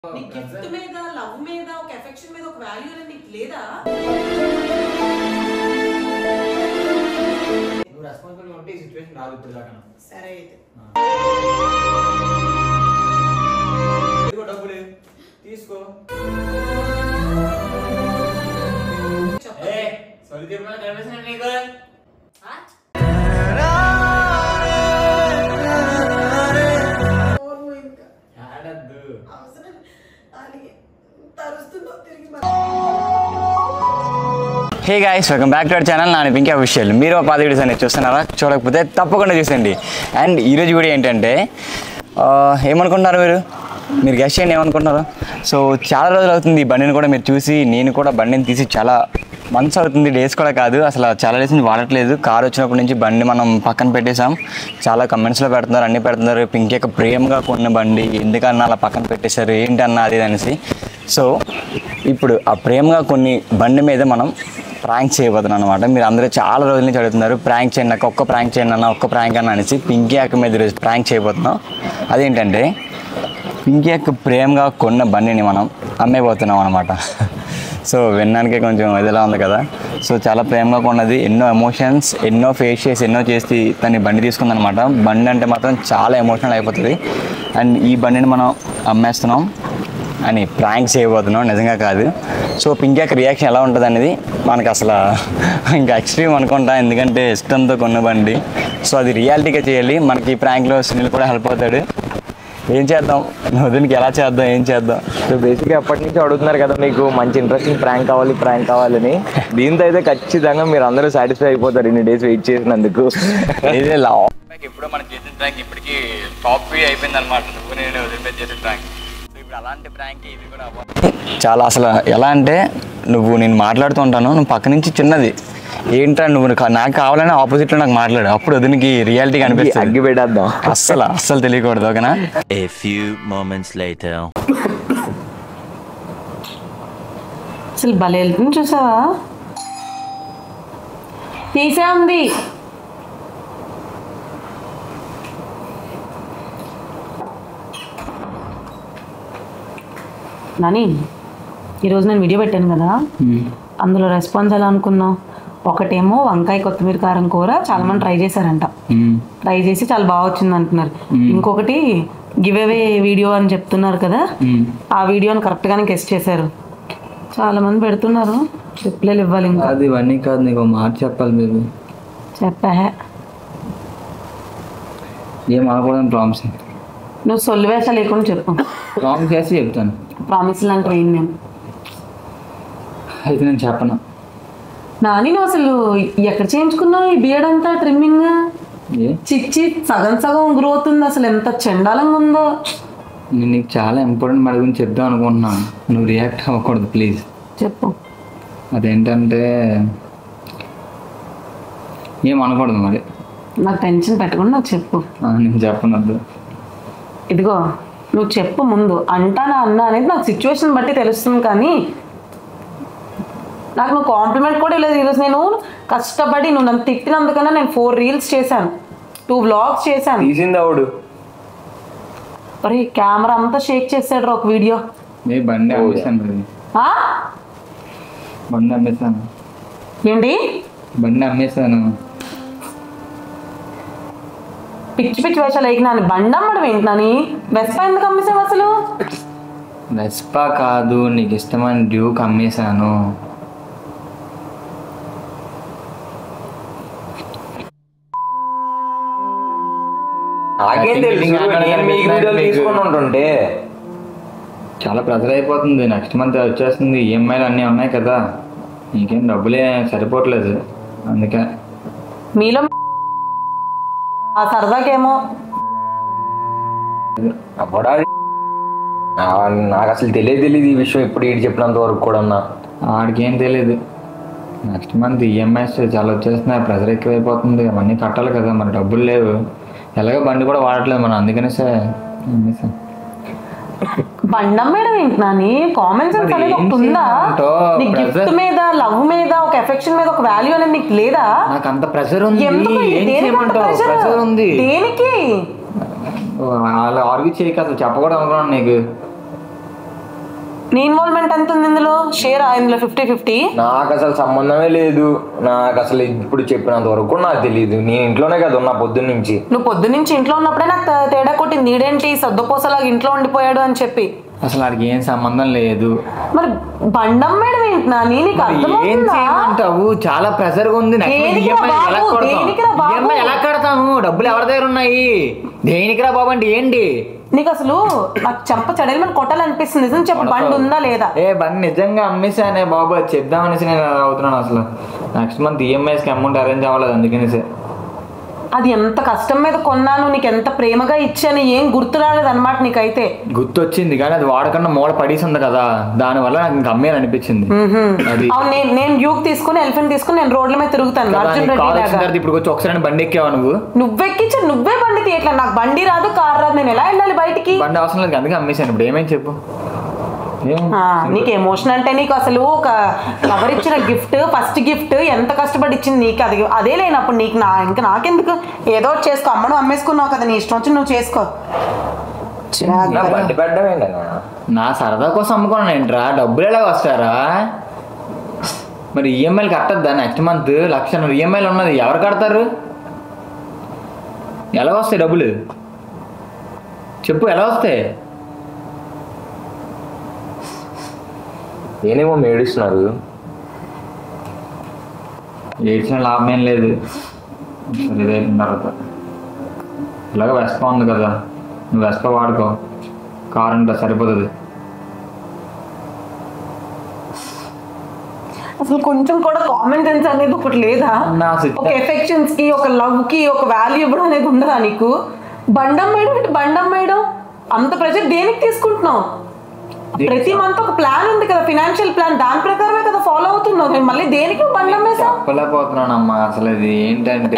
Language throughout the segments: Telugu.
నీకు గిఫ్ట్ మీద లవ్ మీద ఒక ఎఫెక్షన్ మీద ఒక వాల్యూ అనేది నీకు లేదా నువ్వు రెస్పాన్సిబుల్ ఉంటే ఈ సిచ్యువేషన్ రాదు ఇప్పుడు దాకా సరే అయితే ఇదిగో డబ్బులు తీసుకో చెప్పు. ఏ సొలి తిరుమల కనిపిస్తున్నాడు నీకు ఆ? నోరు ఇంకా ఆడద్దు అవసరం అని తరుస్తుందో తిరిగి hey guys welcome back to our channel Nani Pink official మీరు ఆ పాత వీడియోస్ అనేది చూస్తున్నారా చూడకపోతే తప్పకుండా చూసండి అండ్ ఈరోజు వీడియో ఏంటంటే ఆ, ఏమనుకుంటున్నారు మీరు మీరు గెస్ట్ చేయండి ఏమనుకుంటున్నారు సో చాలా రోజులు అవుతుంది ఈ బండిని కూడా మీరు చూసి నేను కూడా బండిని తీసి చాలా మంత్స్ అవుతుంది డేస్ కూడా కాదు అసలు చాలా డేస్ నుంచి వాడట్లేదు కార్ వచ్చినప్పటి నుంచి బండి మనం పక్కన పెట్టేశాం చాలా కమెంట్స్లో పెడుతున్నారు అన్నీ పెడుతున్నారు పింక్ యొక్క ప్రేమగా కొన్న బండి ఎందుకన్నా అలా పక్కన పెట్టేశారు ఏంటన్నా అది ఇది అనేసి సో ఇప్పుడు ఆ ప్రేమగా కొన్ని బండి మీద మనం ప్రాంక్ చేయబోతున్నాం అనమాట మీరు అందరూ చాలా రోజుల నుంచి అడుగుతున్నారు ప్రాంక్ చేయండి నాకు ఒక్క ప్రాంక్ చేయండి అన్న ఒక్క ప్రాంక్ అన్న అనేసి పింకీ అక్క మీద ఈరోజు ప్రాంక్ చేయబోతున్నాం అదేంటంటే పింకీ అక్క ప్రేమగా కొన్న బండిని మనం అమ్మేయబోతున్నాం అనమాట సో వినడానికి కొంచెం ఇదిలా ఉంది కదా సో చాలా ప్రేమగా కొన్నది ఎన్నో ఎమోషన్స్ ఎన్నో ఫేస్ చేసి ఎన్నో చేసి తను ఈ బండి తీసుకుందనమాట బండి అంటే మాత్రం చాలా ఎమోషనల్ అయిపోతుంది అండ్ ఈ బండిని మనం అమ్మేస్తున్నాం అని ప్రాంక్ చేయబోతున్నాం నిజంగా కాదు సో పింకాక్ రియాక్షన్ ఎలా ఉంటుంది అనేది మనకు అసలు ఇంకా ఎక్స్ట్రీమ్ అనుకుంటా ఎందుకంటే ఇష్టంతో కొన్న బండి సో అది రియాలిటీగా చేయాలి మనకి ఈ ప్రాంక్లో సునీల్ కూడా హెల్ప్ అవుతాడు ఏం చేద్దాం దీనికి ఎలా చేద్దాం ఏం చేద్దాం సో బేసిక్గా ఎప్పటి నుంచి అడుగుతున్నారు కదా మీకు మంచి ఇంట్రెస్టింగ్ ప్రాంక్ కావాలి ప్రాంక్ కావాలని దీంతో అయితే ఖచ్చితంగా మీరు అందరూ సాటిస్ఫై అయిపోతారు ఇన్ని డేస్ వెయిట్ చేసినందుకు ఇదే లావ్ ఎప్పుడో మనం చేసిన ప్రాంక్ ఇప్పటికి టాప్ వి అయిపోయింది అనమాట నువ్వు నేను వదిలిపెట్టి చేసిన ప్రాంక్ సో ఇప్పుడు అలాంటి ప్రాంక్ ఇది కూడా అవ్వాలి చాలా అసలు ఎలా అంటే నువ్వు నేను మాట్లాడుతూ ఉంటాను నువ్వు పక్క నుంచి చిన్నది ఏంట్రా నువ్వు నాకు- నాకు కావాలని ఆపోజిట్లో నాకు మాట్లాడు అప్పుడు వదినికి రియాలిటీగా అనిపిస్తుంది అగ్గి పెట్టేద్దాం అస్సలు అస్సలు తెలియకూడదు ఓకేనా A few moments later. అసలు భలే వెళ్తుంది చూసావా తీసే ఉంది నాని ఈరోజు నేను వీడియో పెట్టాను కదా అందులో రెస్పాన్స్ ఎలా అనుకున్నావు ఒకటేమో వంకాయ కొత్తిమీర కారం కూర చాలా మంది ట్రై చేశారంట ట్రై చేసి చాలా బాగా వచ్చింది అంటున్నారు ఇంకొకటి గివ్ అవే వీడియో అని చెప్తున్నారు కదా ఆ వీడియోని కరెక్ట్గానే గెస్ట్ చేశారు చాలా మంది పెడుతున్నారు రిప్లైలు ఇవ్వాలి ఇంకా అది ఇవన్నీ కాదు నీకు మాట చెప్పాలి బేబీ చెప్పా ఏం అనకూడదని ప్రామిస్ నువ్వు సొల్లువేష లేకుండా చెప్పు ప్రామిస్ చేసి చెప్తాను ప్రామిస్ లాంటివి ఏం మేము అయితే నేను చెప్పను నాని నువ్వు అసలు ఎక్కడ చేయించుకున్నావు ఈ బియర్డ్ అంతా ట్రిమ్మింగ్ ఏ చిచ్చి సగం సగం గ్రోత్ ఉంది అసలు ఎంత చండాలంగా ఉందో నేను నీకు చాలా ఇంపార్టెంట్ మాట గురించి చెప్దాం అనుకుంటున్నాను నువ్వు రియాక్ట్ అవ్వకూడదు ప్లీజ్ చెప్పు అదేంటంటే ఏం అనకూడదు మరి నాకు టెన్షన్ పెట్టకుండా నాకు చెప్పు ఆ, నేను చెప్పనద్దు ఇదిగో నువ్వు చెప్పు ముందు అంటానా అన్నా అనేది నాకు సిచ్యువేషన్ బట్టి తెలుస్తుంది కానీ నాకు నువ్వు కాంప్లిమెంట్ కూడా లేదు ఈరోజు నేను కష్టపడి నువ్వు నన్ను తిట్టినందుకన్నా నేను ఫోర్ రీల్స్ చేశాను టూ వ్లాగ్స్ చేశాను తీసింది ఆవిడు మరి కెమెరా అంతా షేక్ చేశాడు రా ఒక వీడియో ఏ బండి అమ్మేశాను మరి ఆ? బండి అమ్మేశాను ఏంటి బండి అమ్మేశాను పిచ్చి పిచ్చి వేషాలు వేయకు నాని బండమ్మడం ఏంటి నాని వెస్పా ఎందుకు అమ్మేసావు అసలు వెస్పా కాదు నీకు ఇష్టమైన డ్యూక్ అమ్మేశాను నాకేం తెలుసు నేను మీకు వీడియోలు తీసుకొని ఉంటుంటే చాలా ప్రెజర్ అయిపోతుంది నెక్స్ట్ మంత్ వచ్చేస్తుంది ఈఎంఐలు అన్నీ ఉన్నాయి కదా నీకేం డబ్బులే సరిపోవట్లేదు అందుకే మీలో ఆ సరదాకేమో అప్పుడా నాకు అసలు తెలియదు తెలియదు ఈ విషయం ఇప్పుడు ఇటు చెప్పినంత వరకు కూడా అన్నా ఆడికి ఏం తెలియదు నెక్స్ట్ మంత్ ఈఎంఐస్ చాలా వచ్చేస్తున్నాయి ప్రెజర్ ఎక్కువైపోతుంది అవన్నీ కట్టాలి కదా మరి డబ్బులు లేవు ఎలాగో బండి కూడా వాడట్లేదు మనం అందుకనేసే అమ్మేశాం. బండమ్మేయడం ఏంటి నాని కామన్ సెన్స్ మరి అనేది ఏం ఒకటి ఉందా చేయమంటావ్? నీ గిఫ్ట్ Pressure- మీద లవ్ మీద ఒక ఎఫెక్షన్ మీద ఒక వాల్యూ అనేది నీకు లేదా నాకు అంత ప్రెషర్ ఉంది ఎందుకు ఏం దేనికి అంత చేయమంటావు pressure? ప్రెషర్ ఉంది దేనికి వాళ్ళు ఆర్గ్యూ చేయక అసలు చెప్పకూడదు అనుకున్నాను నీకు నీ ఇన్వాల్వ్మెంట్ ఎంత ఉంది ఇందులో షేర్ ఇందులో ఫిఫ్టీ ఫిఫ్టీ నాకు అసలు సంబంధమే లేదు నాకు అసలు ఇప్పుడు చెప్పినంత వరకు కూడా నాకు తెలియదు నేను ఇంట్లోనే కదా ఉన్నా పొద్దున్న నుంచి నువ్వు పొద్దున్నుంచి ఇంట్లో ఉన్నప్పుడే నాకు తే- తేడా కొట్టింది నీడేంటి సర్దుపోసలాగా ఇంట్లో ఉండిపోయాడు అని చెప్పి అసలు వాడికి ఏం సంబంధం లేదు మరి బండం మేడం ఏంటి నాని నీకు మరి ఏం అర్థమవుతుందా చేయమంటావు చాలా ప్రెషర్ ఉంది నెక్స్ట్ మంత్ దేనికిరా EMI ఎలా బాబు? కడతాం? దేనికిరా బాబు? EMI ఎలా కడతాము డబ్బులు ఎవరి దగ్గర ఉన్నాయి దేనికిరా బాబు అంటే ఏంటి నీకు అసలు నాకు చెంప చెడలు మీద కొట్టాలనిపిస్తుంది నిజం చెప్పు బండి ఉందా లేదా ఏ బండి నిజంగా అమ్మేసానే బాబు అది చెప్దామనేసి నేను అలా అవుతున్నాను అసలు నెక్స్ట్ మంత్ ఈఎంఐస్కి అమౌంట్ అరేంజ్ అవ్వలేదు అందుకనేసి అది ఎంత కష్టం మీద కొన్నాను నీకు ఎంత ప్రేమగా ఇచ్చాను ఏం గుర్తు రాలేదు అనమాట నీకైతే గుర్తొచ్చింది కానీ అది వాడకుండా మూల పడేసి ఉంది కదా దానివల్ల నాకు ఇంకా అమ్మేయాలనిపించింది అది అవును నేను నేను డ్యూక్ తీసుకుని ఎలిఫెంట్ తీసుకుని నేను రోడ్ల మీద తిరుగుతాను కదా, అర్జున్ నీకు రెడ్డి కాల్ వచ్చిన లాగా తర్వాత ఇప్పుడు వచ్చి ఒకసారి బండి ఎక్కావా నువ్వు నువ్వెక్కించా నువ్వే బండి తీయట్లా నాకు బండి రాదు కార్ రాదు నేను ఎలా వెళ్ళాలి బయటికి బండి అవసరం లేదు అందుకే అమ్మేశాను ఇప్పుడు ఏమేం చెప్పు ఏం? ఆ, నీకు ఎమోషన్ అంటే నీకు అసలు ఒక కవర్ ఇచ్చిన గిఫ్ట్ ఫస్ట్ గిఫ్ట్ ఎంత కష్టపడి ఇచ్చింది నీకు అది అదే లేనప్పుడు నీకు నా ఇంకా నాకెందుకు ఏదో ఒకటి చేసుకో అమ్మను అమ్మేసుకున్నావు కదా నీ ఇష్టం వచ్చి నువ్వు చేసుకో చిరాకు. నా బండి పెట్టడం ఏంటన్నా నా సరదా కోసం అమ్ముకున్నాను ఏంట్రా డబ్బులు ఎలా వస్తారా మరి ఈఎంఐలు కట్టద్దా నెక్స్ట్ మంత్ లక్ష ఈఎంఐలు ఉన్నది ఎవరు కడతారు ఎలా వస్తాయి డబ్బులు చెప్పు ఎలా వస్తాయి నేనేమో ఏడుస్తున్నారు ఏడ్చిన లాభం ఏం లేదు సరే ఇదైన తర్వాత ఇలాగ వెస్పా ఉంది కదా నువ్వు వెస్పా వాడుకో కార్ అంటే సరిపోతుంది అసలు కొంచెం కూడా కామన్ సెన్స్ అనేది ఒకటి లేదా నా సిద్ధ- ఒక ఎఫెక్షన్స్ కి ఒక లవ్ కి ఒక వాల్యూ ఇవ్వడం అనేది ఉండదా నీకు బండం మేడం ఇటు బండం మేడం అంత ప్రెజర్ దేనికి తీసుకుంటున్నావు ప్రతి మంత్ ఒక ప్లాన్ ఉంది కదా ఫినాన్షియల్ ప్లాన్ దాని ప్రకారమే కదా ఫాలో అవుతున్నావు నేను మళ్ళీ దేనికి బండం వేసావు చెప్పలేకపోతున్నానమ్మా అసలు ఇది ఏంటంటే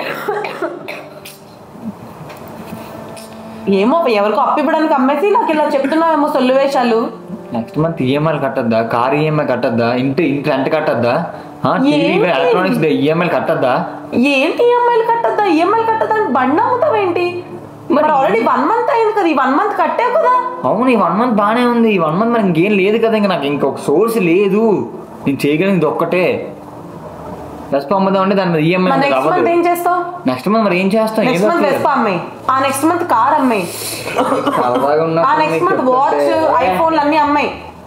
ఏమో ఎవరికో అప్పు ఇవ్వడానికి అమ్మేసి నాకు ఇలా చెప్తున్నావేమో సొల్లు వేషాలు నెక్స్ట్ మంత్ ఈఎంఐలు కట్టద్దా కార్ ఈఎంఐ కట్టద్దా ఇంటి ఇంటి రెంట్ కట్టద్దా టీవీ ఏంటి? ఎలక్ట్రానిక్స్ ఈఎంఐలు కట్టద్దా ఏంటి ఈఎంఐలు కట్టద్దా ఈఎంఐలు కట్టద్దా అని బండి అమ్ముతావేంటి మరి ఆల్రెడీ వన్ మంత్ అయింది కదా ఈ వన్ మంత్ కట్టావు కదా అవును ఈ వన్ మంత్ బాగానే ఉంది ఈ వన్ మంత్ మనకి ఇంకేం లేదు కదా ఇంకా నాకు ఇంకొక సోర్స్ లేదు నేను చేయగలిగింది ఒక్కటే రెస్పా అమ్ముదామంటే దాని మీద ఈఎంఐ మరి నెక్స్ట్ మంత్ ఏం చేస్తావు నెక్స్ట్ మంత్ మరి ఏం చేస్తాం నెక్స్ట్ మంత్ వెస్పా అమ్మాయి ఆ నెక్స్ట్ మంత్ కార్ అమ్మాయి ఆ నెక్స్ట్ మంత్ వాచ్ ఐఫోన్లు అన్ని అమ్మాయి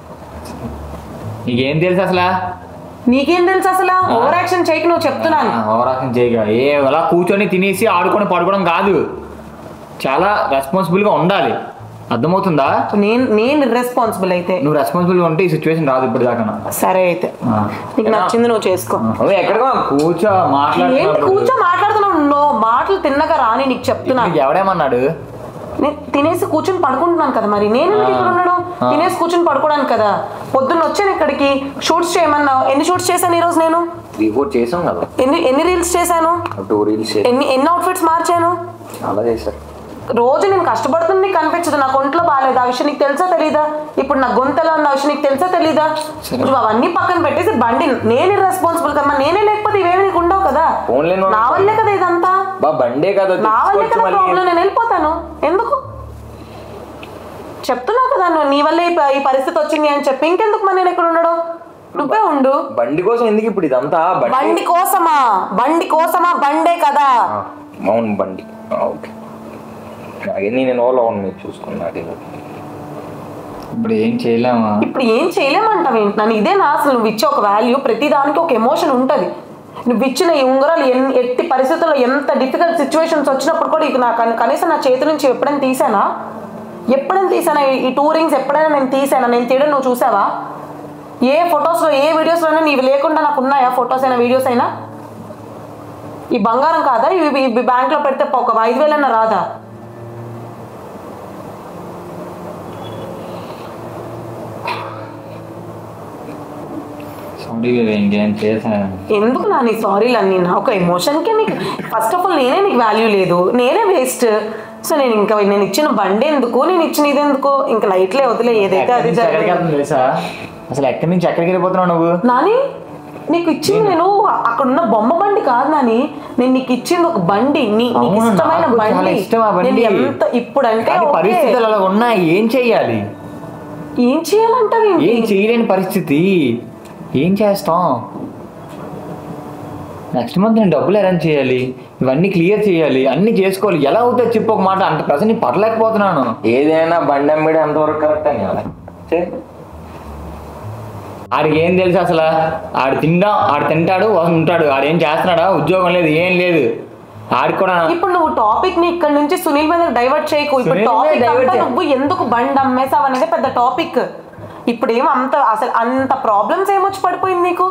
నీకేం తెలుసు అసలు నీకేం తెలుసు అసలు ఓవర్ యాక్షన్ చేయకు నువ్వు చెప్తున్నాను ఓవరాక్షన్ చేయగా ఏ అలా కూర్చొని తినేసి ఆడుకొని పడుకోవడం కాదు చాలా రెస్పాన్సిబుల్గా ఉండాలి అర్థమవుతుందా నేను నేను ఇర్రెస్పాన్సిబుల్ అయితే నువ్వు రెస్పాన్సిబుల్గా ఉంటే ఈ సిచ్యువేషన్ రాదు ఇప్పుడు దాకా సరే అయితే నీకు నచ్చింది నువ్వు చేసుకో ఎక్కడికో కూర్చో ఏంటి మాట్లాడుతున్నప్పుడు కూర్చో మాట్లాడుతున్నావు నో మాటలు తిన్నగా రాని నీకు చెప్తున్నాను నీకు ఎవడేమన్నాడు నేను తినేసి కూర్చొని పడుకుంటున్నాను కదా మరి నేను ఎందుకు ఇక్కడ ఉండడం తినేసి కూర్చొని పడుకోవడానికి కదా పొద్దున్న వచ్చాను ఇక్కడికి షూట్స్ చేయమన్నావు ఎన్ని షూట్స్ చేశాను ఈరోజు నేను త్రీ ఫోర్ చేసాం కదా ఎన్ని ఎన్ని రీల్స్ చేశాను టూ రీల్స్ ఎన్ని ఎన్ని అవుట్ఫిట్స్ మార్చాను చాలా చేశారు రోజు నేను కష్టపడుతుంది నీకు కనిపించదు నాకు ఒంట్లో బాగాలేదు ఆ విషయం నీకు తెలుసా తెలీదా ఇప్పుడు నా గొంతు ఎలా ఉంది ఆ విషయం నీకు తెలుసా తెలీదా నువ్వు అవన్నీ పక్కన పెట్టేసి బండి నేనే రెస్పాన్సిబుల్ కదమ్మా నేనే లేకపోతే ఇవేమి నీకు ఉండవు కదా ఫోన్లే నువ్వు- నా వల్లే కదా ఇదంతా బా బండే కదా నా వల్లే తెచ్చుకోవచ్చు కదా మళ్ళీ ప్రాబ్లం నేను వెళ్ళిపోతాను ఎందుకు చెప్తున్నావు కదా నువ్వు నీ వల్లే ఈ ప- ఈ పరిస్థితి వచ్చింది అని చెప్పి ఇంకెందుకు మరి నేను ఇక్కడ ఉండడం నువ్వే ఉండు బండి కోసం ఎందుకు ఇప్పుడు ఇదంతా బండి బండి కోసమా బండి కోసమా బండే కదా ఆ, అవును బండి ఆ, ఓకే నాకే నేను ఓలో అవును మీరు చూసుకుని నాకే ఇప్పుడు ఏం చేయలేమా ఇప్పుడు ఏం చేయలేమంటావు ఏంటి నన్ను ఇదే నా అసలు నువ్వు ఇచ్చే ఒక వాల్యూ ప్రతి దానికి ఒక ఎమోషన్ ఉంటుంది నువ్వు ఇచ్చిన ఈ ఉంగరాలు ఎన్ ఎట్టి పరిస్థితుల్లో ఎంత డిఫికల్ట్ సిచ్యువేషన్స్ వచ్చినప్పుడు కూడా ఇక నాకు కనీసం నా చేతి నుంచి ఎప్పుడైనా తీసానా ఎప్పుడైనా తీసానా ఈ- ఈ టూరింగ్స్ ఎప్పుడైనా నేను తీసానా నేను తీయడం నువ్వు చూసావా ఏ ఫొటోస్లో ఏ వీడియోస్లోనైనా నీవి లేకుండా నాకు ఉన్నాయా ఫొటోస్ అయినా వీడియోస్ అయినా ఈ బంగారం కాదా ఇవి ఇవి బ్యాంక్లో పెడితే ఒక ఐదు వేలన్నా రాదా సారీ ఇంకేం చేశాను ఎందుకు నా నీ సారీలు అన్నీ నా ఒక ఎమోషన్కి నీకు ఫస్ట్ ఆఫ్ ఆల్ నేనే నీకు వాల్యూ లేదు నేనే వేస్ట్ సో నేను ఇంకా నేను ఇచ్చిన బండి ఎందుకు నేను ఇచ్చిన ఇది ఎందుకు ఇంకా లైట్లే వదిలే ఏదైతే అది ఎక్కడికి జరిగింది వెళ్తుంది తెలుసా అసలు ఎక్కడి నుంచి ఎక్కడికి వెళ్ళిపోతున్నావు నువ్వు నాని నీకు ఇచ్చింది నేను అక్కడ ఉన్న బొమ్మ బండి కాదు నాని నేను నీకు ఇచ్చింది ఒక బండి నీ నీకు అవును, ఇష్టమైన నాకు చాలా బండి ఇష్టం ఆ బండి. నేను ఎంత ఇప్పుడు అంటే కానీ ఓకే. పరిస్థితులు అలా ఉన్నాయి ఏం చెయ్యాలి ఏం చేయాలంటావు ఏం చేయలేని పరిస్థితి ఏం చేస్తాం నెక్స్ట్ మంత్ నేను డబ్బులు అరేంజ్ చేయాలి ఇవన్నీ క్లియర్ చేయాలి అన్నీ చేసుకోవాలి ఎలా అవుతుందో చెప్పు ఒక మాట అంత ప్రజెంట్ నేను పడలేకపోతున్నాను ఏదైనా బండి అమ్మడి ఎంతవరకు కరెక్ట్ అని అలా చే. ఆడికి ఏం తెలుసు అసలు ఆడు తిండా ఆడు తింటాడు ఉంటాడు ఆడేం చేస్తున్నాడా ఉద్యోగం లేదు ఏం లేదు ఆడికి కూడా ఇప్పుడు నువ్వు టాపిక్ ని ఇక్కడ నుంచి సునీల్ మీద డైవర్ట్ చేయకు ఇప్పుడు సునీల్ మీద టాపిక్ divert అంతా చేయ- నువ్వు ఎందుకు బండి అమ్మేసావు అనేది పెద్ద టాపిక్ ఇప్పుడు ఏం అంత అసలు అంత ప్రాబ్లమ్స్ ఏమొచ్చి పడిపోయింది నీకు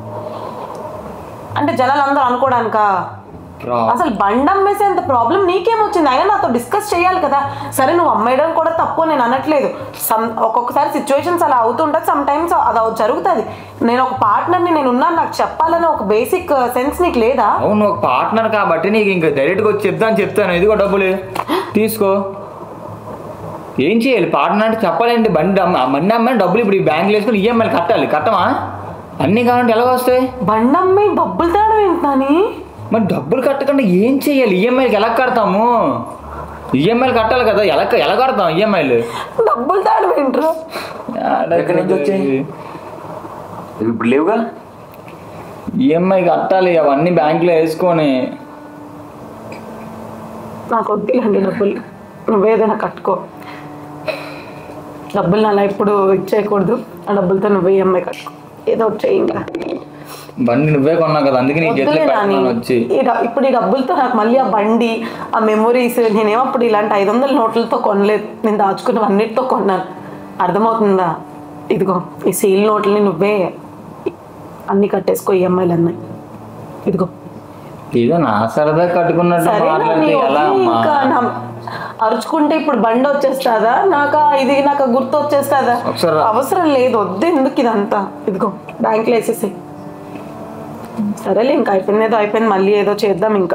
అంటే జనాలు అందరూ అనుకోవడానికా Pro- అసలు బండి అమ్మేసేంత ప్రాబ్లం నీకేమొచ్చింది అయినా నాతో డిస్కస్ చేయాలి కదా సరే నువ్వు అమ్మేయడం కూడా తప్పు నేను అనట్లేదు సమ్ ఒక్కొక్కసారి సిచ్యువేషన్స్ అలా అవుతుంటుంది సమ్ టైమ్స్ అది అవు- జరుగుతుంది నేను ఒక పార్ట్నర్ని నేను ఉన్నాను నాకు చెప్పాలని ఒక బేసిక్ సెన్స్ నీకు లేదా అవును ఒక పార్ట్నర్ కాబట్టి నీకు ఇంకా డైరెక్ట్గా వచ్చి చెప్తాను చెప్తాను ఇదిగో డబ్బులు తీసుకో ఏం చేయాలి పార్ట్నర్ అంటే చెప్పాలండి బండి అమ్మ బండి అమ్మాయి డబ్బులు ఇప్పుడు ఈ బ్యాంకులో వేసుకుని ఈఎంఐలు కట్టాలి కట్టమా అన్నీ కావాలంటే ఎలా వస్తాయి బండి అమ్మాయి డబ్బులు తేడం ఏంటని మరి డబ్బులు కట్టకుండా ఏం చేయాలి ఈఎంఐలకి ఎలా కడతాము ఈఎంఐలు కట్టాలి కదా ఎలా ఎలా కడతాం ఈఎంఐలు డబ్బులు తేడం ఏంట్రా ఎక్కడి నుంచి వచ్చాయి? ఇప్పుడు లేవుగా ఈఎంఐ కట్టాలి అవన్నీ బ్యాంకులో వేసుకొని నాకు వద్దులేండి డబ్బులు నువ్వేదైనా కట్టుకో డబ్బులు అలా ఇప్పుడు ఇచ్చేయకూడదు ఆ డబ్బులతో నువ్వు ఈఎంఐ కట్టుకో ఏదో ఒకటి చెయ్యి ఇంకా బండి నువ్వే కొన్నావు కదా అందుకే నీ చేతిలో వద్దులే నాని. పెట్టాను వచ్చి ఈ డ- ఇప్పుడు ఈ డబ్బులతో నాకు మళ్ళీ ఆ బండి ఆ మెమొరీస్ నేనేమో అప్పుడు ఇలాంటి ఐదు వందల నోట్లతో కొనలేదు నేను దాచుకున్నవన్నిటితో కొన్నాను అర్థమవుతుందా ఇదిగో ఈ సీల్ నోట్లని నువ్వే అన్ని కట్టేసుకో ఈఎంఐలు అన్నాయి ఇదిగో ఏదో నా సరదా కట్టుకున్నట్టు సరే మాట్లాడితే ఎలా అమ్మా ఇంకా నా- అరుచుకుంటే ఇప్పుడు బండి వచ్చేస్తుందా నాకు ఆ ఇది నాకు ఆ గుర్తు వచ్చేస్తుందా ఒకసారి- అవసరం లేదు వద్దు ఎందుకు ఇదంతా ఇదిగో బ్యాంక్లో వేసేసి సరేలే ఇంకా అయిపోయింది ఏదో అయిపోయింది మళ్ళీ ఏదో చేద్దాం ఇంకా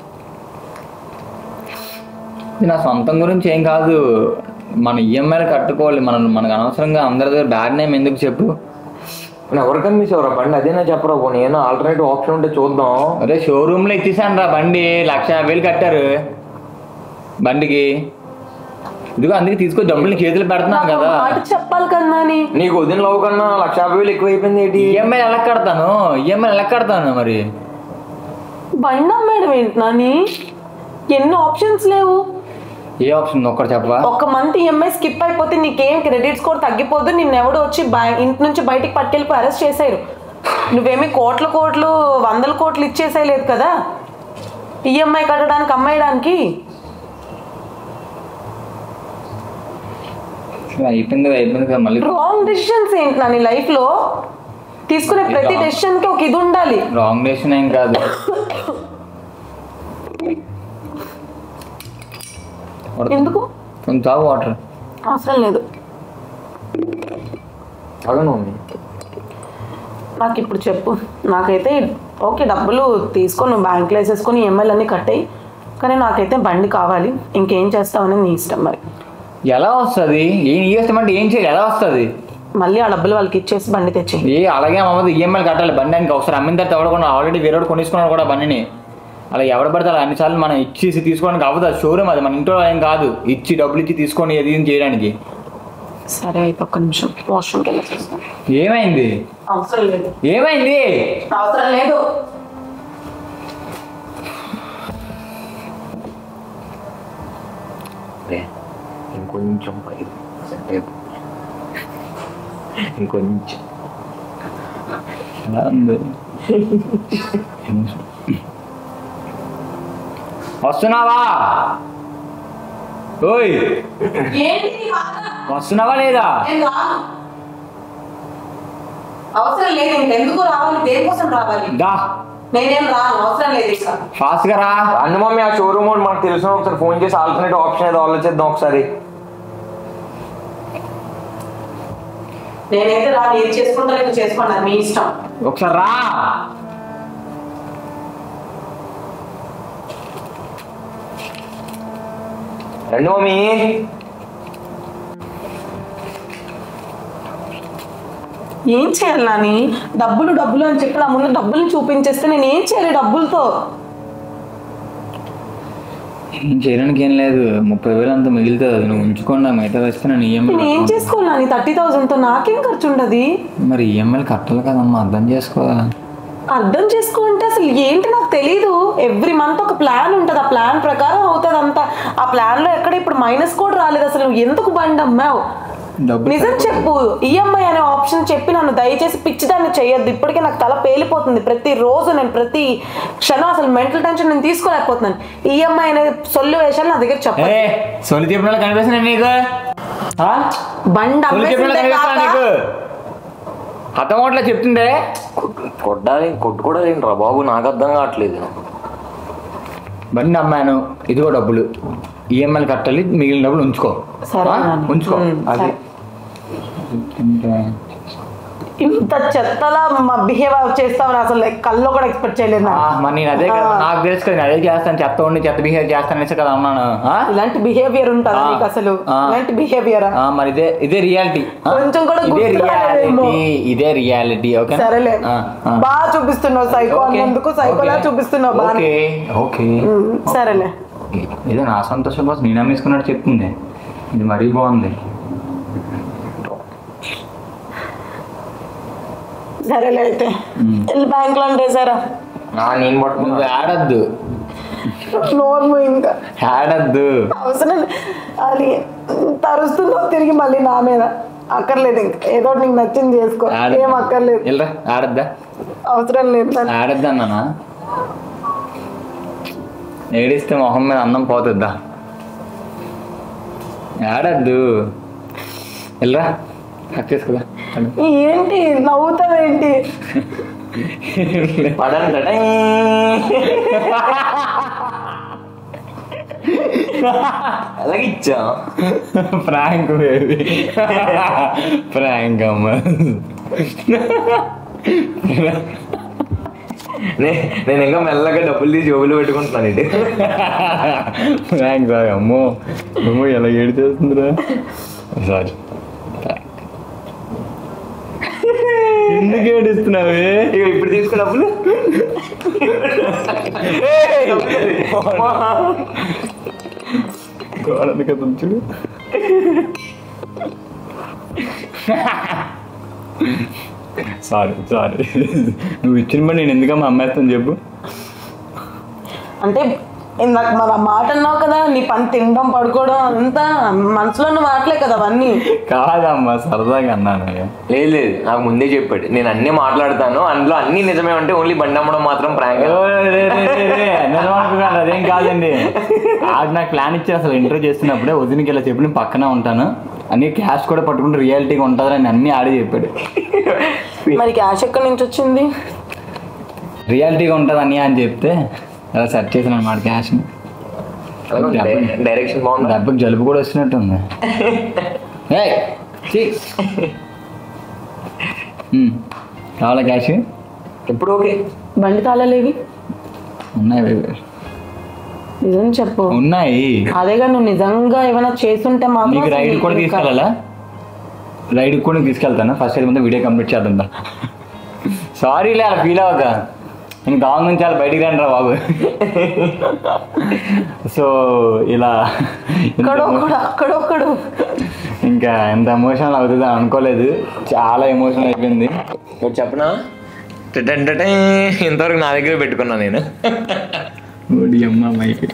ఇది నా సొంతం గురించి ఏం కాదు మన ఈఎంఐలు కట్టుకోవాలి మనం మనకు అనవసరంగా అందరి దగ్గర బ్యాడ్ నేమ్ ఎందుకు చెప్పు ఎవరికి అమ్మేసేవరా బండి అదేనా చెప్పరా పోనీ ఏదో ఆల్టర్నేటివ్ ఆప్షన్ ఉంటే చూద్దాం అరే షోరూమ్ లో ఇచ్చేసాను రా బండి లక్ష యాభై వేలు కట్టారు బండికి ఇదిగో అందుకే తీసుకొని డబ్బులు నీ చేతులు పెడుతున్నాను నాకు కదా మాట చెప్పాలి కదా అని నీకు వదిన లవ్ కన్నా లక్ష యాభై వేలు ఎక్కువ అయిపోయింది ఏంటి ఈఎంఐ ఎలా కడతాను ఈఎంఐ ఎలా కడతాను మరి బండి అమ్మేయడం ఏంటి నాని ఎన్ని ఆప్షన్స్ లేవు ఏ ఆప్షన్ ఒక్కటి చెప్పవా ఒక మంత్ ఈఎంఐ స్కిప్ అయిపోతే నీకేం క్రెడిట్ స్కోర్ తగ్గిపోదు నిన్ను ఎవడో వచ్చి బ్యాంక్ ఇంటి నుంచి బయటికి పట్టుకెళ్ళిపోయి అరెస్ట్ చేశారు నువ్వేమి కోట్ల కోట్లు వందల కోట్లు ఇచ్చేసేయలేదు కదా ఈఎంఐ కట్టడానికి అమ్మేయడానికి అయిపోయింది కదా, అయిపోయింది కదా మళ్ళీ రాంగ్ డెసిషన్స్ ఏంటి నా నీ లైఫ్లో తీసుకునే ప్రతి డెసిషన్కి ఒక ఇది ఉండాలి రాంగ్ డెసిషన్ ఏం కాదు ఎందుకు కొంచెం తాగు వాటర్ అవసరం లేదు అగను మమ్మీ నాకు ఇప్పుడు చెప్పు నాకైతే ఓకే డబ్బులు తీసుకొని నువ్వు బ్యాంక్లో వేసేసుకొని ఈఎంఐలు అన్నీ కట్టాయి కానీ నాకైతే బండి కావాలి ఇంకేం చేస్తావనేది నీ ఇష్టం మరి ఎలా వస్తుంది ఏం ఇష్టం అంటే ఏం చేయాలి ఎలా వస్తుంది మళ్ళీ ఆ డబ్బులు వాళ్ళకి ఇచ్చేసి బండి తెచ్చి ఏ అలాగే అమ్మదు ఈఎంఐలు కట్టాలి బండి అని ఒకసారి అమ్మిన తర్వాత ఎవడకుండా ఆల్రెడీ వేరే వాడు కొనేసుకున్నాడు కూడా బండిని అలా ఎవడ పడితే అలా అన్నిసార్లు మనం ఇచ్చేసి తీసుకోవడానికి అవ్వదు అది షోరూమ్ అది మన ఇంట్లో ఏం కాదు ఇచ్చి డబ్బులు ఇచ్చి తీసుకొని అది ఇది చేయడానికి సరే అయితే ఒక్క నిమిషం వాష్రూమ్కి వెళ్ళి చూస్తాను ఏమైంది అవసరం లేదు ఏమైంది అవసరం లేదు అరే, ఇంకొంచెం పైకి సెట్ అయిపో ఇంకొంచెం ఎలా ఉంది వస్తున్నావా ఓయ్ వస్తున్నావా లేదా అవసరం లేదు ఇంకెందుకు రావాలి దేనికోసం రావాలి దా నేనేం రాను అవసరం లేదు ఇంకా ఫాస్ట్ గా రా అన్న మమ్మీ ఆ షోరూమ్ వాడు మనకు తెలిసిన ఒకసారి ఫోన్ చేసి ఆల్టర్నేటివ్ ఆప్షన్ ఏదో ఆలోచిద్దాం ఒకసారి నేనైతే రాను ఏది చేసుకుంటా లేదు చేసుకోండి అది మీ ఇష్టం ఒకసారి రా రండి మమ్మీ ఏం చేయాలి నాని డబ్బులు డబ్బులు అని చెప్పి నా ముందు డబ్బుల్ని చూపించేస్తే నేను ఏం చేయాలి డబ్బులతో ఏం చేయడానికి ఏం లేదు ముప్పై వేలు అంత మిగులుతుంది అది నువ్వు ఉంచుకోండి ఆ మిగతా వేస్తే నేను ఈఎంఐ నేను ఏం చేసుకోవాలి థర్టీ థౌసండ్తో నాకేం ఖర్చు ఉండదు మరి ఈఎంఐలు కట్టాలి కదమ్మా అర్థం చేసుకో అర్థం చేసుకుంటే అసలు ఏంటి నాకు తెలీదు ఎవ్రీ మంత్ ఒక ప్లాన్ ఉంటుంది ఆ ప్లాన్ ప్రకారం అవుతుంది అంతా ఆ ప్లాన్ లో ఎక్కడ ఇప్పుడు మైనస్ కూడా రాలేదు అసలు నువ్వు ఎందుకు బండి అమ్మావు డబ్బులు నిజం చెప్పు ఈఎంఐ అనే ఆప్షన్ చెప్పి నన్ను దయచేసి పిచ్చిదాన్ని చేయొద్దు ఇప్పటికే నాకు తల పేలిపోతుంది ప్రతి రోజు నేను ప్రతి క్షణం అసలు మెంటల్ టెన్షన్ నేను తీసుకోలేకపోతున్నాను ఈఎంఐ అనే సొల్లు వేషాలు నా దగ్గర చెప్పు ఏ సొలి చెప్పిన కనిపిస్తున్నా నీకు ఆ? బండి సొలి చెప్పిన అమ్మేసిందే కనిపిస్తున్నా కాక నీకు అర్థం అవట్లే చెప్తుండే కొట్టాలి కొట్టుకోవడం ఏంట్రా బాబు నాకు అర్థం కావట్లేదు బండి అమ్మాను ఇదిగో డబ్బులు ఈఎంఐలు కట్టాలి మిగిలిన డబ్బులు ఉంచుకో సరే ఆ? నాన్న. ఉంచుకో ఉమ్, అది ఇంత చెత్తలా మా బిహేవ్ చేస్తామని అసలు కల్లో కూడా ఎక్స్పెక్ట్ చేయలేదు ఆ, నాకు. మరి నేను అదే కదా ఆ. నాకు తెలుసు కదా నేను అదే చేస్తాను చెత్త ఉండి చెత్త బిహేవ్ చేస్తాను అనేసి కదా అన్నాను ఆ? ఇలాంటి బిహేవియర్ ఉంటుందా ఆ. నీకు అసలు ఆ. ఇలాంటి బిహేవియర్ ఆ, మరి ఇదే ఇదే రియాలిటీ కొంచెం కూడా ఇదే గుర్తు రాలేదేమో. రియాలిటీ ఇదే రియాలిటీ ఓకే సరేలే బాగా చూపిస్తున్నావు సైకో అన్నందుకు సైకోలా చూపిస్తున్నావు బాగా ఓకే ఓకే సరేలే ఏదో నా సంతోషం కోసం నేను అమ్మేసుకున్నట్టు చెప్తుంది ఇది మరీ బాగుంది సరేలే అయితే వెళ్ళి బ్యాంక్ లో వేసారా ఆ, నేను పట్టుకున్నా నువ్వు ఆడద్దు నోర్ము ఇంకా ఆడద్దు అవసరం అది తరుస్తున్నావు తిరిగి మళ్ళీ నా మీద అక్కర్లేదు ఇంకా ఏదో ఒకటి నీకు నచ్చింది చేసుకో ఏం అక్కర్లేదు వెళ్ళరా ఆడద్దా అవసరం లేదు నాకు. ఆడద్దా అన్నానా ఏడిస్తే మొహం మీద అన్నం పోతుందా ఆడద్దు వెళ్ళరా హక్ చేసుకుదా ఏంటి నవ్వుతావేంటి పడండి అలాగే ఇచ్చా ఫ్రాంక్ బేబీ ఫ్రాంక్ అమ్మ నే- నేను ఇంకా మెల్లగా డబ్బులు తీసి జోబులు పెట్టుకుంటున్నాను ఇది ఫ్రాంక్ సార్ అమ్మో అమ్మో ఎలా ఏడు చేస్తుందిరా సారీ ఎందుకు ఏడుస్తున్నావే ఇక ఇప్పుడు తీసుకో డబ్బులు గోడని కదా చూడు సారీ సారీ నువ్వు ఇచ్చిన పని నేను ఎందుకమ్మా అమ్మేస్తాను చెప్పు అంటే ఇందాక మన మాట అన్నావు కదా నీ పని తినడం పడుకోవడం అంతా మనసులో ఉన్న మాటలే కదా అవన్నీ కాదమ్మా సరదాగా అన్నాను లేదు లేదు నాకు ముందే చెప్పాడు నేను అన్ని మాట్లాడతాను అందులో అన్ని నిజమే ఉంటే ఓన్లీ బండి అమ్మడం మాత్రం ప్రాంక్ ఓ, రే, రే, రే, రే, నిజమనుకోకండి, అదేం కాదండి ఆడు నాకు ప్లాన్ ఇచ్చి అసలు ఇంటర్వ్యూ చేస్తున్నప్పుడే వదినకి ఇలా చెప్పి నేను పక్కన ఉంటాను అన్ని క్యాష్ కూడా పట్టుకుంటే రియాలిటీగా ఉంటుందని అన్ని ఆడే చెప్పాడు మరి క్యాష్ ఎక్కడి నుంచి వచ్చింది రియాలిటీగా ఉంటుంది అని అని చెప్తే అలా సెర్చ్ చేసాను అనమాట క్యాష్ని డైరెక్షన్ బాగుంది దెబ్బకి జలుబు కూడా వచ్చినట్టుంది ఏయ్, ఛీ. ఉమ్, కావాలా క్యాష్ ఇప్పుడు ఓకే బండి తాళలేవి ఉన్నాయి baby. నిజం చెప్పు ఉన్నాయి అదేగా నువ్వు నిజంగా ఏమైనా చేస్తుంటే మాత్రం నీకు అసలు రైడ్ కూడా నీకు తీసుకెళ్ళాలా రైడ్ కూడా తీసుకెళ్తాను ఫస్ట్ అయితే ముందు వీడియో కంప్లీట్ చేద్దాం సారీ లే అలా ఫీల్ అవ్వక నేను గాంగ్ నుంచి అలా బయటికి రండి రా బాబు సో ఇలా అక్కడొక్కడు అక్కడొక్కడు ఇంకా ఎంత ఎమోషనల్ అవుతుంది అని అనుకోలేదు చాలా ఎమోషనల్ అయిపోయింది ఇప్పుడు చెప్పనా టటంటటే, ఇంతవరకు నా దగ్గర పెట్టుకున్నా నేను ఓడి అమ్మ మైక్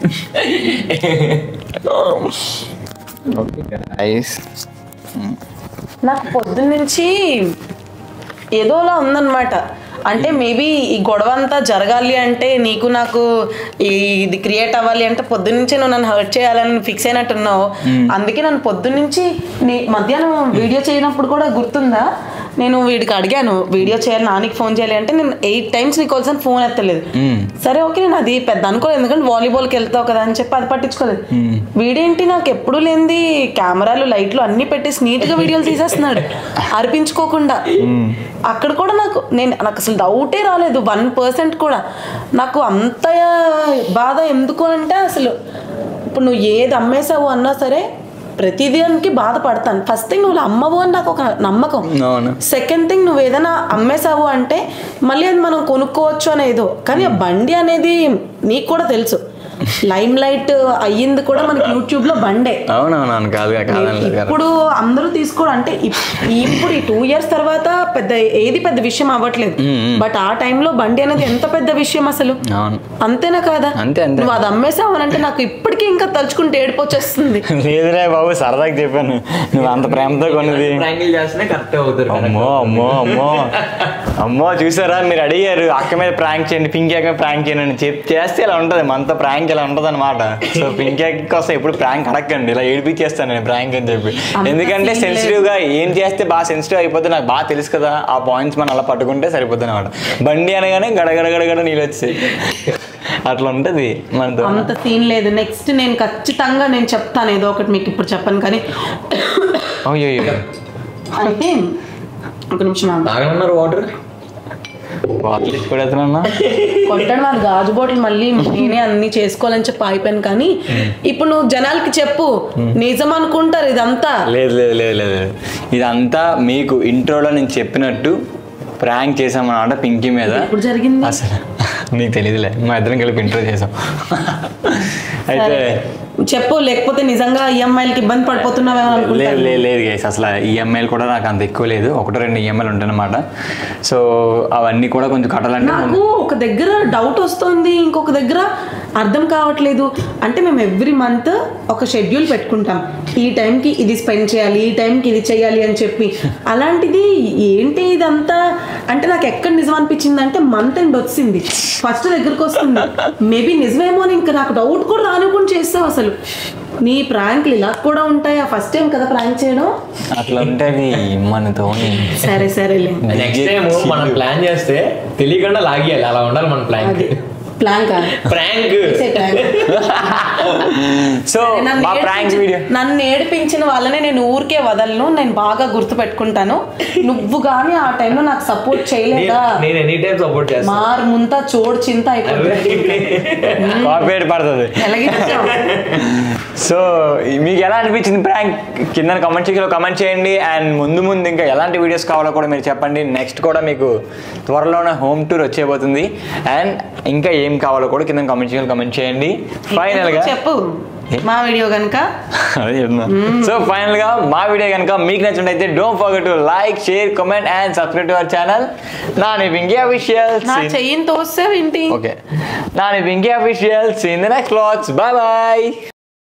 ఓకే గైస్ నాకు పొద్దున్న నుంచి ఏదోలా ఉందన్నమాట అంటే మేబీ ఈ గొడవ అంతా జరగాలి అంటే నీకు నాకు ఈ ఇది క్రియేట్ అవ్వాలి అంటే పొద్దున్నుంచి నువ్వు నన్ను హర్ట్ చేయాలని ఫిక్స్ అయినట్టున్నావు అందుకే నన్ను పొద్దున్నుంచి నీ మధ్యాహ్నం వీడియో చేయనప్పుడు కూడా గుర్తుందా నేను వీడికి అడిగాను వీడియో చేయాలి నానికి ఫోన్ చేయాలి అంటే నేను ఎయిట్ టైమ్స్ నీకు కలిసిన ఫోన్ ఎత్తలేదు సరే ఓకే నేను అది పెద్ద అనుకోలేదు ఎందుకంటే వాలీబాల్కి వెళ్తావు కదా అని చెప్పి అది పట్టించుకోలేదు వీడేంటి నాకు ఎప్పుడు లేనిది కెమెరాలు లైట్లు అన్ని పెట్టేసి నీట్ గా వీడియోలు తీసేస్తున్నాడు అర్పించుకోకుండా అక్కడ కూడా నాకు నేను నాకు అసలు డౌటే రాలేదు వన్ పర్సెంట్ కూడా నాకు అంత బాధ ఎందుకు అంటే అసలు ఇప్పుడు నువ్వు ఏది అమ్మేసావు అన్నా సరే ప్రతిదానికి బాధపడతాను ఫస్ట్ థింగ్ నువ్వు అమ్మవు అని నాకు ఒక నమ్మకం అవును. సెకండ్ థింగ్ నువ్వు ఏదైనా అమ్మేసావు అంటే మళ్ళీ అది మనం కొనుక్కోవచ్చు అనేదో కానీ ఆ బండి అనేది నీకు కూడా తెలుసు లైమ్ లైట్ అయ్యింది కూడా మనకి యూట్యూబ్ లో బండే అవునవునవును కాదు కాదు ఇప్పుడు అందరూ తీసుకోవడం అంటే ఇప్- ఇప్పుడు ఈ టూ ఇయర్స్ తర్వాత పెద్ద ఏది పెద్ద విషయం అవ్వట్లేదు బట్ ఆ టైంలో బండి అనేది ఎంత పెద్ద విషయం అసలు అవును అంతేనా కాదా అంతే, అంతే. నువ్వు అది అమ్మేసావు అని అంటే నాకు ఇప్పటికీ ఇంకా తలుచుకుంటే ఏడుపు వచ్చేస్తుంది లేదురే బాబు సరదాగా చెప్పాను నువ్వు అంత ప్రేమతో కొన్నది ప్రాంకిల్ చేస్తేనే కరెక్ట్ అవుతారు అమ్మో అమ్మో అమ్మో అమ్మో చూసారా మీరు అడిగారు అక్క మీద ప్రాంక్ చేయండి పింకీ అక్క ప్రాంక్ చేయండి అని చెప్ చేస్తే ఇలా ఉంటుంది మనతో ప్రాంక్ ఇలా ఉంటుంది అనమాట సో పింకీ అక్క కోసం ఎప్పుడు ప్రాంక్ అడగండి ఇలా ఏడిపించేస్తాను నేను ప్రాంక్ అని చెప్పి అంత ఎందుకంటే scene సెన్సిటివ్ గా ఏం చేస్తే బాగా సెన్సిటివ్ అయిపోతే నాకు బాగా తెలుసు కదా ఆ పాయింట్స్ మనం అలా పట్టుకుంటే సరిపోతుంది అనమాట బండి అనగానే గడగడ గడగడ నీళ్ళు వచ్చాయి అట్లా ఉంటుంది మనతో అంత సీన్ లేదు నెక్స్ట్ నేను ఖచ్చితంగా నేను చెప్తాను ఏదో ఒకటి మీకు ఇప్పుడు చెప్పను కానీ అయ్యో అయితే ఒక నిమిషం ఆగు. బాగానే వాటర్ వాటర్ తీసి కొడేస్తున్నా కొట్టడం అది గాజు బాటిల్ మళ్ళీ నేనే అన్ని చేసుకోవాలని చెప్పి అయిపోయాను కానీ ఇప్పుడు నువ్వు జనాలకి చెప్పు నిజం అనుకుంటారు ఇదంతా లేదు లేదు లేదు లేదు లేదు. ఇదంతా మీకు ఇంట్రోలో నేను చెప్పినట్టు ప్రాంక్ చేసామన్నమాట పింకీ మీద ఎప్పుడు జరిగింది అసలు నీకు తెలియదులే మా ఇద్దరం కలిపి ఇంట్రో చేసాం అయితే సరే. చెప్పు లేకపోతే నిజంగా ఈఎంఐలకి ఇబ్బంది పడిపోతున్నావేమో లేదు అనుకుంటాను లేదు లేదు గైస్ అసలు ఈఎంఐలు కూడా నాకు అంత ఎక్కువ లేదు ఒకటో రెండు ఈఎంఐలు ఉంటాయన్నమాట సో అవన్నీ కూడా కొంచెం కట్టాలంటే నాకు ఒక దగ్గర డౌట్ వస్తుంది ఇంకొక దగ్గర అర్థం కావట్లేదు అంటే మేము ఎవ్రీ మంత్ ఒక షెడ్యూల్ పెట్టుకుంటాం ఈ టైంకి ఇది స్పెండ్ చేయాలి ఈ టైంకి ఇది చేయాలి అని చెప్పి అలాంటిది ఏంటి ఇదంతా అంటే నాకు ఎక్కడ నిజం అనిపించింది అంటే మంత్ ఎండ్ వచ్చింది ఫస్ట్ దగ్గరకు వస్తుంది మేబీ నిజమేమో అని ఇంకా నాకు డౌట్ కూడా రానివ్వకుండా చేస్తావు అసలు నీ ప్రాంక్లు ఇలా కూడా ఉంటాయా ఫస్ట్ టైం కదా ప్రాంక్ చేయడం అట్లా ఉంటుంది మనతో సరే సరేలే నెక్స్ట్ టైం మనం ప్లాన్ చేస్తే తెలియకుండా లాగియాలి అలా ఉండాలి మన ప్లాన్ అది ప్లాన్ కాదు ప్రాంక్ చేసే prank. సో నన్ను మా ప్రాంక్ ఏడిపించి- వీడియో నన్ను ఏడిపించిన వాళ్ళనే నేను ఊరికే వదలను నేను బాగా గుర్తు పెట్టుకుంటాను నువ్వు గానీ ఆ టైంలో నాకు సపోర్ట్ చేయలేదా నేను ఎనీ టైం సపోర్ట్ చేస్తాను మార్ ముంత చోడు చింత అయిపోతుంది కాపీరేట్ పడుతుంది ఎలాగించావు? సో మీకు ఎలా అనిపించింది ప్రాంక్ కింద కమెంట్ సెక్షన్లో కమెంట్ చేయండి అండ్ ముందు ముందు ఇంకా ఎలాంటి వీడియోస్ కావాలో కూడా మీరు చెప్పండి నెక్స్ట్ కూడా మీకు త్వరలోనే హోమ్ టూర్ వచ్చేపోతుంది అండ్ ఇంకా ఏం కావాలో కూడా కింద కమెంట్ సెక్షన్లో కమెంట్ చేయండి ఫైనల్గా చెప్పు మా వీడియో కనుక అదే చెప్తున్నా సో ఫైనల్ గా మా వీడియో కనుక మీకు నచ్చినట్టయితే don't forget to like share comment and subscribe to our channel Nani Pinky official నా చెయ్యిని తోస్తే ఏంటి okay Nani Pinky official see in the next vlogs bye by